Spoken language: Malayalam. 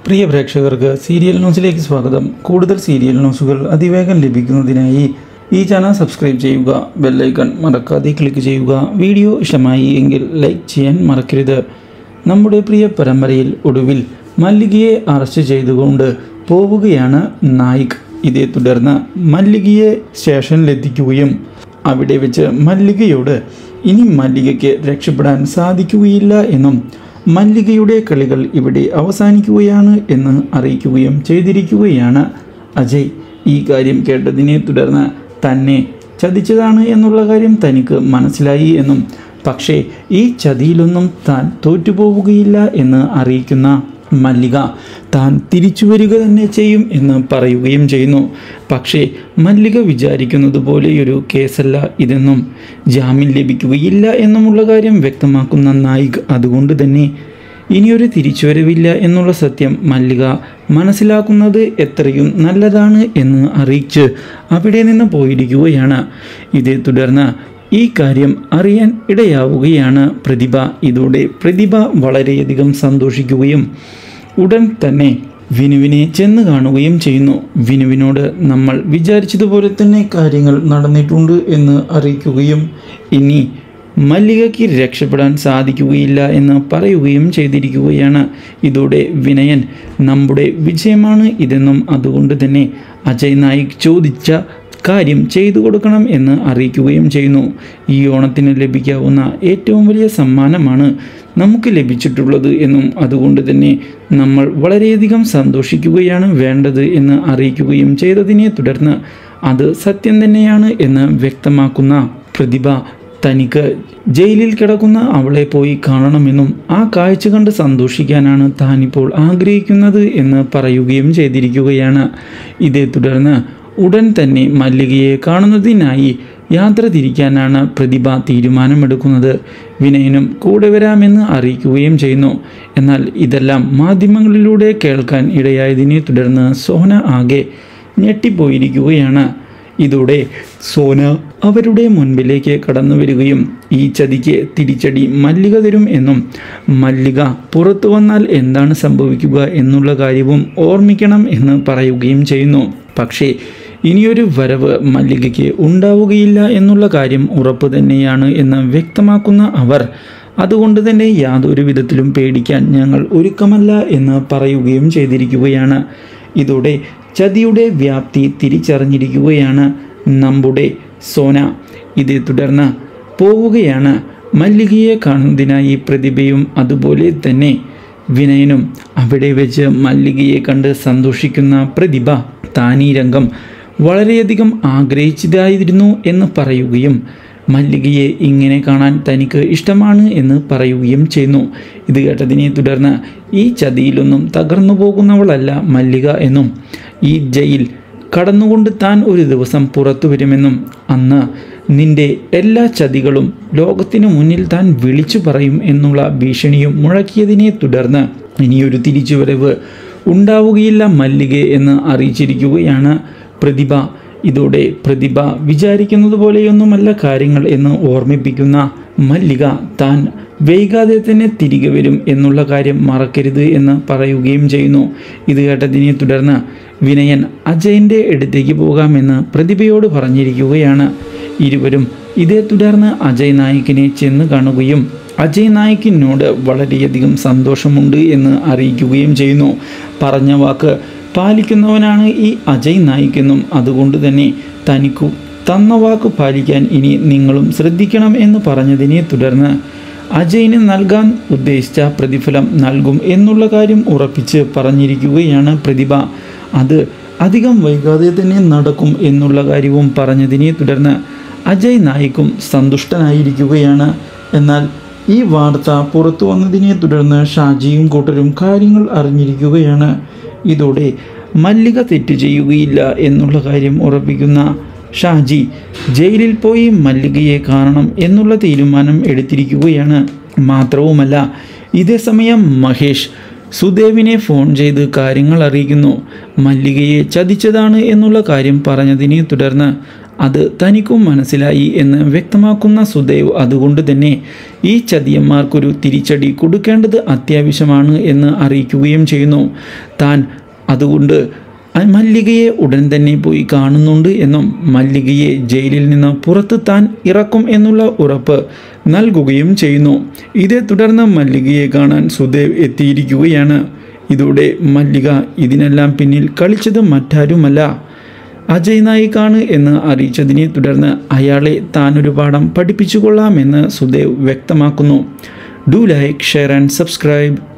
പ്രിയ പ്രേക്ഷകർക്ക് സീരിയൽ ന്യൂസിലേക്ക് സ്വാഗതം കൂടുതൽ സീരിയൽ ന്യൂസുകൾ അതിവേഗം ലഭിക്കുന്നതിനായി ഈ ചാനൽ സബ്സ്ക്രൈബ് ചെയ്യുക ബെല്ലൈക്കൺ മറക്കാതെ ക്ലിക്ക് ചെയ്യുക വീഡിയോ ഇഷ്ടമായി എങ്കിൽ ലൈക്ക് ചെയ്യാൻ മറക്കരുത് നമ്മുടെ പ്രിയ പരമ്പരയിൽ ഒടുവിൽ മല്ലികയെ അറസ്റ്റ് ചെയ്തുകൊണ്ട് പോവുകയാണ് നായിക് ഇതേ തുടർന്ന് മല്ലികയെ സ്റ്റേഷനിലെത്തിക്കുകയും അവിടെ വെച്ച് മല്ലികയോട് ഇനി മല്ലികയ്ക്ക് രക്ഷപ്പെടാൻ സാധിക്കുകയില്ല എന്നും മല്ലികയുടെ കളികൾ ഇവിടെ അവസാനിക്കുകയാണ് എന്ന് അറിയിക്കുകയും ചെയ്തിരിക്കുകയാണ് അജയ് ഈ കാര്യം കേട്ടതിനെ തുടർന്ന് തന്നെ ചതിച്ചതാണ് എന്നുള്ള കാര്യം തനിക്ക് മനസ്സിലായി എന്നും പക്ഷേ ഈ ചതിയിലൊന്നും താൻ തോറ്റുപോവുകയില്ല എന്ന് അറിയിക്കുന്ന മല്ലിക താൻ തിരിച്ചു വരിക തന്നെ ചെയ്യും എന്ന് പറയുകയും ചെയ്യുന്നു പക്ഷേ മല്ലിക വിചാരിക്കുന്നത് പോലെയൊരു കേസല്ല ഇതെന്നും ജാമ്യം ലഭിക്കുകയില്ല എന്നുമുള്ള കാര്യം വ്യക്തമാക്കുന്ന നായിക് അതുകൊണ്ട് തന്നെ ഇനിയൊരു തിരിച്ചുവരവില്ല എന്നുള്ള സത്യം മല്ലിക മനസ്സിലാക്കുന്നത് എത്രയും നല്ലതാണ് എന്ന് അറിയിച്ച് അവിടെ നിന്ന് പോയിരിക്കുകയാണ് ഇതേ തുടർന്ന് ഈ കാര്യം അറിയാൻ ഇടയാവുകയാണ് പ്രതിഭ ഇതോടെ പ്രതിഭ വളരെയധികം സന്തോഷിക്കുകയും ഉടൻ തന്നെ വിനുവിനെ ചെന്ന് കാണുകയും ചെയ്യുന്നു വിനുവിനോട് നമ്മൾ വിചാരിച്ചതുപോലെ തന്നെ കാര്യങ്ങൾ നടന്നിട്ടുണ്ട് എന്ന് അറിയിക്കുകയും ഇനി മല്ലികയ്ക്ക് രക്ഷപ്പെടാൻ സാധിക്കുകയില്ല എന്ന് പറയുകയും ചെയ്തിരിക്കുകയാണ് ഇതോടെ വിനയൻ നമ്മുടെ വിജയമാണ് ഇതെന്നും അതുകൊണ്ട് തന്നെ അജയ് നായിക് ചോദിച്ച കാര്യം ചെയ്തു കൊടുക്കണം എന്ന് അറിയിക്കുകയും ചെയ്യുന്നു ഈ ഓണത്തിന് ലഭിക്കാവുന്ന ഏറ്റവും വലിയ സമ്മാനമാണ് നമുക്ക് ലഭിച്ചിട്ടുള്ളത് എന്നും അതുകൊണ്ട് തന്നെ നമ്മൾ വളരെയധികം സന്തോഷിക്കുകയാണ് വേണ്ടത് എന്ന് അറിയിക്കുകയും ചെയ്തതിനെ തുടർന്ന് അത് സത്യം തന്നെയാണ് എന്ന് വ്യക്തമാക്കുന്ന പ്രതിഭ തനിക്ക് ജയിലിൽ കിടക്കുന്ന അവളെ പോയി കാണണമെന്നും ആ കാഴ്ച കണ്ട് സന്തോഷിക്കാനാണ് താനിപ്പോൾ ആഗ്രഹിക്കുന്നത് എന്ന് പറയുകയും ചെയ്തിരിക്കുകയാണ് ഇതേ തുടർന്ന് ഉടൻ തന്നെ മല്ലികയെ കാണുന്നതിനായി യാത്ര തിരിക്കാനാണ് പ്രതിഭ തീരുമാനമെടുക്കുന്നത് വിനയനും കൂടെ വരാമെന്ന് അറിയിക്കുകയും ചെയ്യുന്നു എന്നാൽ ഇതെല്ലാം മാധ്യമങ്ങളിലൂടെ കേൾക്കാൻ ഇടയായതിനെ തുടർന്ന് സോന ആകെ ഞെട്ടിപ്പോയിരിക്കുകയാണ് ഇതോടെ സോന അവരുടെ മുൻപിലേക്ക് കടന്നു വരികയും ഈ ചതിക്ക് തിരിച്ചടി മല്ലിക തരും എന്നും മല്ലിക പുറത്തു വന്നാൽ എന്താണ് സംഭവിക്കുക എന്നുള്ള കാര്യവും ഓർമ്മിക്കണം എന്ന് പറയുകയും ചെയ്യുന്നു പക്ഷേ ഇനിയൊരു വരവ് മല്ലികയ്ക്ക് ഉണ്ടാവുകയില്ല എന്നുള്ള കാര്യം ഉറപ്പ് തന്നെയാണ് എന്ന് വ്യക്തമാക്കുന്ന അവർ അതുകൊണ്ട് തന്നെ യാതൊരു വിധത്തിലും പേടിക്കാൻ ഞങ്ങൾ ഒരുക്കമല്ല എന്ന് പറയുകയും ചെയ്തിരിക്കുകയാണ് ഇതോടെ ചതിയുടെ വ്യാപ്തി തിരിച്ചറിഞ്ഞിരിക്കുകയാണ് നമ്മുടെ സോന ഇതേ തുടർന്ന് പോവുകയാണ് മല്ലികയെ കാണുന്നതിനായി പ്രതിഭയും അതുപോലെ തന്നെ വിനയനും അവിടെ വെച്ച് മല്ലികയെ കണ്ട് സന്തോഷിക്കുന്ന പ്രതിഭ താനീ രംഗം വളരെയധികം ആഗ്രഹിച്ചതായിരുന്നു എന്ന് പറയുകയും മല്ലികയെ ഇങ്ങനെ കാണാൻ തനിക്ക് ഇഷ്ടമാണ് എന്ന് പറയുകയും ചെയ്യുന്നു ഇത് കേട്ടതിനെ തുടർന്ന് ഈ ചതിയിലൊന്നും തകർന്നു പോകുന്നവളല്ല മല്ലിക എന്നും ഈ ജയിൽ കടന്നുകൊണ്ട് താൻ ഒരു ദിവസം പുറത്തു വരുമെന്നും അന്ന് നിന്റെ എല്ലാ ചതികളും ലോകത്തിനു മുന്നിൽ താൻ വിളിച്ചു പറയും എന്നുള്ള ഭീഷണിയും മുഴക്കിയതിനെ തുടർന്ന് ഇനിയൊരു തിരിച്ചുവരവ് ഉണ്ടാവുകയില്ല മല്ലികെ എന്ന് അറിയിച്ചിരിക്കുകയാണ് പ്രതിഭ ഇതോടെ പ്രതിഭ വിചാരിക്കുന്നത് പോലെയൊന്നുമല്ല കാര്യങ്ങൾ എന്ന് ഓർമ്മിപ്പിക്കുന്ന മല്ലിക താൻ വൈകാതെ തന്നെ തിരികെ വരും എന്നുള്ള കാര്യം മറക്കരുത് എന്ന് പറയുകയും ചെയ്യുന്നു ഇത് കേട്ടതിനെ തുടർന്ന് വിനയൻ അജയൻ്റെ അടുത്തേക്ക് പോകാമെന്ന് പ്രതിഭയോട് പറഞ്ഞിരിക്കുകയാണ് ഇരുവരും ഇതേ തുടർന്ന് അജയ് നായിക്കിനെ ചെന്ന് കാണുകയും അജയ് നായിക്കിനോട് വളരെയധികം സന്തോഷമുണ്ട് എന്ന് അറിയിക്കുകയും ചെയ്യുന്നു പറഞ്ഞ വാക്ക് പാലിക്കുന്നവനാണ് ഈ അജയ് നായിക്കെന്നും അതുകൊണ്ട് തന്നെ തനിക്കു തന്ന വാക്ക് പാലിക്കാൻ ഇനി നിങ്ങളും ശ്രദ്ധിക്കണം എന്ന് പറഞ്ഞതിനെ തുടർന്ന് അജയിന് നൽകാൻ ഉദ്ദേശിച്ച പ്രതിഫലം നൽകും എന്നുള്ള കാര്യം ഉറപ്പിച്ച് പറഞ്ഞിരിക്കുകയാണ് പ്രതിഭ അത് അധികം വൈകാതെ തന്നെ നടക്കും എന്നുള്ള കാര്യവും പറഞ്ഞതിനെ തുടർന്ന് അജയ് നായിക്കും സന്തുഷ്ടനായിരിക്കുകയാണ് എന്നാൽ ഈ വാർത്ത പുറത്തു വന്നതിനെ തുടർന്ന് ഷാജിയും കൂട്ടരും കാര്യങ്ങൾ അറിഞ്ഞിരിക്കുകയാണ് ഇതോടെ മല്ലിക തെറ്റ് ചെയ്യുകയില്ല എന്നുള്ള കാര്യം ഉറപ്പിക്കുന്ന ഷാജി ജയിലിൽ പോയി മല്ലികയെ കാണണം എന്നുള്ള തീരുമാനം എടുത്തിരിക്കുകയാണ് മാത്രവുമല്ല ഇതേ സമയം മഹേഷ് സുദേവിനെ ഫോൺ ചെയ്ത് കാര്യങ്ങൾ അറിയിക്കുന്നു മല്ലികയെ ചതിച്ചതാണ് എന്നുള്ള കാര്യം പറഞ്ഞതിനെ തുടർന്ന് അത് തനിക്കും മനസ്സിലായി എന്ന് വ്യക്തമാക്കുന്ന സുദേവ് അതുകൊണ്ട് തന്നെ ഈ ചതിയന്മാർക്കൊരു തിരിച്ചടി കൊടുക്കേണ്ടത് അത്യാവശ്യമാണ് എന്ന് അറിയിക്കുകയും ചെയ്യുന്നു താൻ അതുകൊണ്ട് ആ മല്ലികയെ ഉടൻ തന്നെ പോയി കാണുന്നുണ്ട് എന്നും മല്ലികയെ ജയിലിൽ നിന്ന് പുറത്ത് താൻ ഇറക്കും എന്നുള്ള ഉറപ്പ് നൽകുകയും ചെയ്യുന്നു ഇതേ തുടർന്ന് മല്ലികയെ കാണാൻ സുദേവ് എത്തിയിരിക്കുകയാണ് ഇതോടെ മല്ലിക ഇതിനെല്ലാം പിന്നിൽ കളിച്ചത് മറ്റാരുമല്ല അജയ് നായിക്കാണ് എന്ന് അറിയിച്ചതിനെ തുടർന്ന് അയാളെ താനൊരു പാഠം പഠിപ്പിച്ചുകൊള്ളാമെന്ന് സുദേവ് വ്യക്തമാക്കുന്നു do like share and subscribe